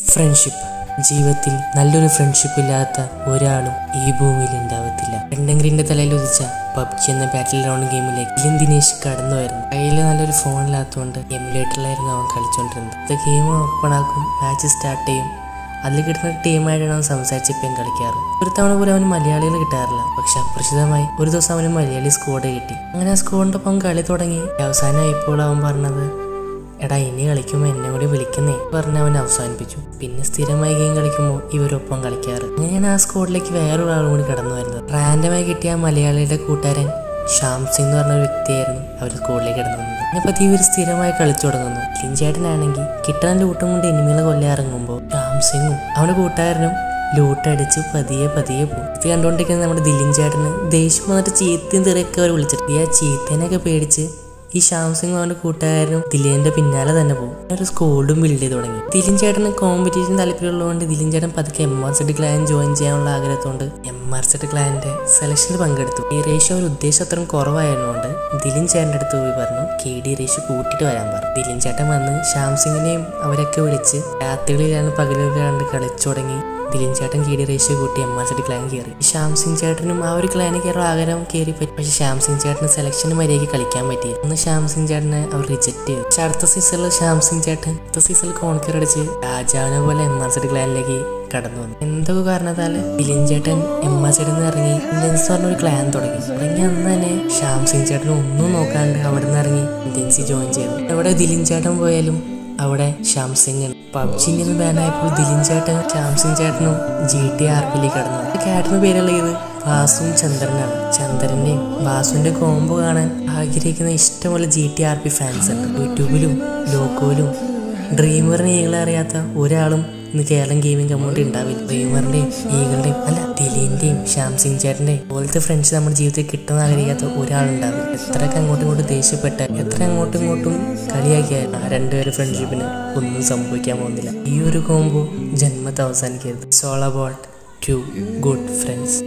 friendship ജീവിതത്തിൽ നല്ലൊരു friendship ഇല്ലാത്ത ഒരാളും ഈ ഭൂമിയിൽ ഉണ്ടാവത്തില്ല രണ്ടെങ്കിലിന്റെ തലയിൽ ഉദിച്ച പബ്ജി എന്ന ബാറ്റിൽ ഗ്രൗണ്ട് ഗെയിമിലേക്ക് ഇലിൻ ദിനേശ് കടന്നു വരുന്നു കയ്യിൽ നല്ലൊരു ഫോണില്ലാത്തതുകൊണ്ട് എമുലേറ്ററിലായിരുന്നു അവൻ കളിച്ചുകൊണ്ടിരുന്നത് ഇത് ഗെയിം ഓപ്പൺ ആക്കും മാച്ച് സ്റ്റാർട്ട് ചെയ്യും അതിൽ കിട്ടുന്ന ടീമായിട്ടാണ് അവൻ സംസാരിച്ചിപ്പം കളിക്കാറ് ഒരു തവണ പോലും അവന് മലയാളികൾ കിട്ടാറില്ല പക്ഷെ അപ്രതീക്ഷിതമായി ഒരു ദിവസം അവന് മലയാളി സ്ക്വാഡ് കിട്ടി അങ്ങനെ ആ സ്ക്വാഡിൻ്റെ ഒപ്പം കളി തുടങ്ങി അവസാനമായപ്പോൾ അവൻ പറഞ്ഞത് എടാ ഇനി കളിക്കുമ്പോൾ എന്നെ കൂടി വിളിക്കുന്നേ പറഞ്ഞ് അവൻ അവസാനിപ്പിച്ചു പിന്നെ സ്ഥിരമായി ഗെയിം കളിക്കുമ്പോൾ ഇവരൊപ്പം കളിക്കാറ് അങ്ങനെയാണ് ആ സ്ക്വാഡിലേക്ക് വേറൊരാളും കൂടി കടന്നു വരുന്നത് റാൻഡമായി കിട്ടിയ ആ മലയാളിയുടെ കൂട്ടുകാരൻ ശ്യാം സിംഗ് എന്ന് പറഞ്ഞ ഒരു വ്യക്തിയായിരുന്നു അവർ സ്കൂളിലേക്ക് കടന്നു വന്നത് അതിനെപ്പറ്റി ഇവർ സ്ഥിരമായി കളിച്ചു തുടങ്ങുന്നു ലിഞ്ചേട്ടനാണെങ്കിൽ കിട്ടാൻ ലൂട്ടും കൊണ്ട് എനിമികളെ കൊല്ലാൻ ഇറങ്ങുമ്പോൾ ശ്യാം സിംഗും അവൻ്റെ കൂട്ടുകാരനും ലൂട്ടടിച്ച് പതിയെ പതിയെ പോകും ഇത് കണ്ടുകൊണ്ടിരിക്കുന്ന നമ്മുടെ ദിലിൻ ചേട്ടന് ദേഷ്യം വന്നിട്ട് ചീത്തയും തെറിയൊക്കെ അവർ വിളിച്ചിട്ട് ഈ ആ ചീത്തേനൊക്കെ പേടിച്ച് ഈ ശ്യാം സിംഗ് അവന്റെ കൂട്ടുകാരനും ദിലീന്റെ പിന്നാലെ തന്നെ പോകും ഒരു സ്കൂളും ബിൽഡ് ചെയ്ത് തുടങ്ങി ദിലിൻ ചേട്ടന് കോമ്പറ്റീഷൻ താല്പര്യമുള്ളതുകൊണ്ട് ദിലിൻ ചേട്ടൻ പതുക്കെ M R set clan join ചെയ്യാനുള്ള ആഗ്രഹത്തോണ്ട് എം ആർ സെറ്റ് ക്ലാനിന്റെ സെലക്ഷനിൽ പങ്കെടുത്തു ഈ റേഷ്യോ ഒരു ഉദ്ദേശം അത്രയും കുറവായതുകൊണ്ട് ദിലിൻ ചേട്ടൻ്റെ അടുത്ത് പോയി പറഞ്ഞു കെ ഡി റേഷ്യോ കൂട്ടിയിട്ട് വരാൻ പറഞ്ഞു ദിലിൻ ചേട്ടൻ വന്ന് ശ്യാം സിംഗിനെയും അവരൊക്കെ വിളിച്ച് രാത്രികളിലാണ് പകലുകളിലാണ്ട് കളിച്ചു തുടങ്ങി ദിലിൻ ചേട്ടൻ കീടി റേഷ്യോ കൂട്ടി എം ആർ സെറ്റ് ക്ലാൻ കയറി ശ്യാം സിംഗ് ചേട്ടനും ആ ഒരു ക്ലാനിൽ കയറാൻ ആഗ്രഹം കയറി പറ്റി പക്ഷെ ശ്യാം സിംഗ് ചേട്ടന് സെലക്ഷന് മര്യാദയ്ക്ക് കളിക്കാൻ പറ്റിയില്ല ഒന്ന് ശ്യാം സിംഗ് ചേട്ടനെ അവർ റിജക്ട് ചെയ്തു പക്ഷെ അടുത്ത സീസണിൽ ശ്യാം സിംഗ് ചേട്ടൻ അടുത്ത സീസണിൽ കോൺക്കർ അടിച്ച് രാജാവിനെ പോലെ എം ആർ സെറ്റ് ക്ലാനിലേക്ക് കടന്നു വന്നു എന്തൊക്കെ കാരണത്താൽ ദിലിൻ ചേട്ടൻ എം ആർ സെറ്റിൽ നിന്ന് ഇറങ്ങി ഇന്ത്യൻസ് പറഞ്ഞ ഒരു ക്ലാൻ തുടങ്ങി തുടങ്ങി അന്ന് തന്നെ ശ്യാം സിംഗ് ചേട്ടൻ ഒന്നും നോക്കാണ്ട് അവിടെ നിന്ന് ഇറങ്ങി ഇന്ത്യൻസി ജോയിൻ ചെയ്തു എവിടെ ദിലിൻ ചേട്ടൻ പോയാലും അവിടെ ശ്യാം സിംഗ് പബ്ജിയിൽ നിന്ന് ബാനായപ്പോൾ ദിലിൻ ചേട്ടൻ ശ്യാം സിംഗ് ചേട്ടനും ജി ടി ആർ പിയിലേക്ക് കടന്നു ചേട്ടന് പേരുള്ള ഇത് വാസുവും ചന്ദ്രനാണ് ചന്ദ്രന്റെയും വാസുവിന്റെ കോംബോ കാണാൻ ആഗ്രഹിക്കുന്ന ഇഷ്ടംപോലെ G T R P fans ഉണ്ട് യൂട്യൂബിലും ലോക്കോയിലും ഡ്രീമറിനെ ഈകളെ അറിയാത്ത ഒരാളും ഇന്ന് കേരളം ഗെയിമിംഗ് കമ്മ്യൂണിറ്റി ഉണ്ടാവില്ല ഡ്രീമറിന്റെയും ഈകളുടെയും അല്ല ദിലീന്റെയും ശ്യാം സിംഗ് ചേട്ടന്റെയും പോലത്തെ ഫ്രണ്ട്സ് നമ്മുടെ ജീവിതത്തിൽ കിട്ടുന്ന ആഗ്രഹിക്കാത്ത ഒരാളുണ്ടാവില്ല എത്രയൊക്കെ അങ്ങോട്ടും ഇങ്ങോട്ടും ദേഷ്യപ്പെട്ട എത്ര അങ്ങോട്ടും ഇങ്ങോട്ടും കളിയാക്കിയാൽ ആ രണ്ടുപേരും ഫ്രണ്ട്ഷിപ്പിന് ഒന്നും സംഭവിക്കാൻ പോകുന്നില്ല ഈ ഒരു കോംബോ ജന്മത്തെ അവസാനിക്കരുത് soul about two good friends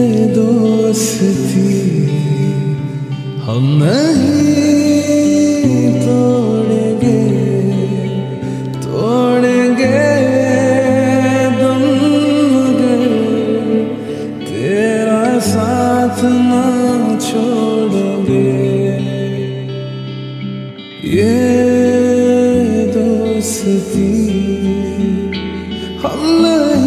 दोस्ती हम नहीं तोड़ेंगे तोड़ेंगे दम मगर तेरा साथ ना छोड़ेंगे ये दोस्ती हम नहीं